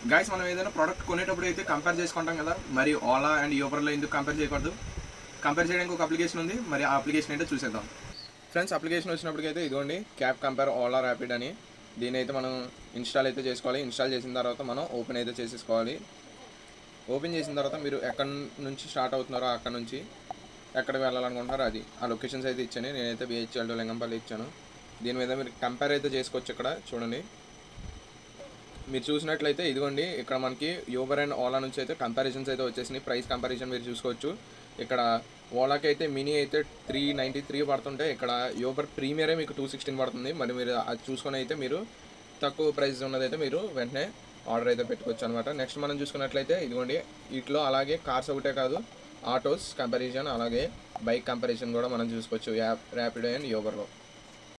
guys మనం ఏదైనా product కొనేటప్పుడు అయితే కంపేర్ చేసుకుంటాం కదా మరి ఓలా అండ్ యూబర్లో ఎందుకు కంపేర్ చేయకూడదు కంపేర్ చేయడానికి ఒక అప్లికేషన్ ఉంది మరి ఆ అప్లికేషన్ అయితే చూసేద్దాం ఫ్రెండ్స్ అప్లికేషన్ వచ్చినప్పటికైతే ఇదిగోండి క్యాబ్ కంపేర్ ఓలా ర్యాపిడ్ అని దీని అయితే మనం ఇన్స్టాల్ అయితే చేసుకోవాలి ఇన్స్టాల్ చేసిన తర్వాత మనం ఓపెన్ అయితే చేసేసుకోవాలి ఓపెన్ చేసిన తర్వాత మీరు ఎక్కడి నుంచి స్టార్ట్ అవుతున్నారో అక్కడ నుంచి ఎక్కడికి వెళ్ళాలనుకుంటున్నారో అది ఆ లొకేషన్స్ అయితే ఇచ్చాను నేనైతే బిహెచ్ఎల్ లింగంపల్లి ఇచ్చాను దీని మీద మీరు కంపేర్ అయితే చేసుకోవచ్చు ఇక్కడ చూడండి మీరు చూసినట్లయితే ఇదిగోండి ఇక్కడ మనకి యూబర్ అండ్ ఓలా నుంచి అయితే కంపారిజన్స్ అయితే వచ్చేసినాయి ప్రైస్ కంపారిజన్ మీరు చూసుకోవచ్చు ఇక్కడ ఓలాకి అయితే మినీ అయితే త్రీ నైంటీ త్రీ పడుతుంటే ఇక్కడ యూబర్ ప్రీమియరే మీకు టూ సిక్స్టీన్ పడుతుంది మరి మీరు అది చూసుకొని అయితే మీరు తక్కువ ప్రైస్ ఉన్నదైతే మీరు వెంటనే ఆర్డర్ అయితే పెట్టుకోవచ్చు అనమాట నెక్స్ట్ మనం చూసుకున్నట్లయితే ఇదిగోండి వీటిలో అలాగే కార్స్ ఒకటే కాదు ఆటోస్ కంపారిజన్ అలాగే బైక్ కంపారిజన్ కూడా మనం చూసుకోవచ్చు యాప్ ర్యాపిడో అండ్ యోబర్లో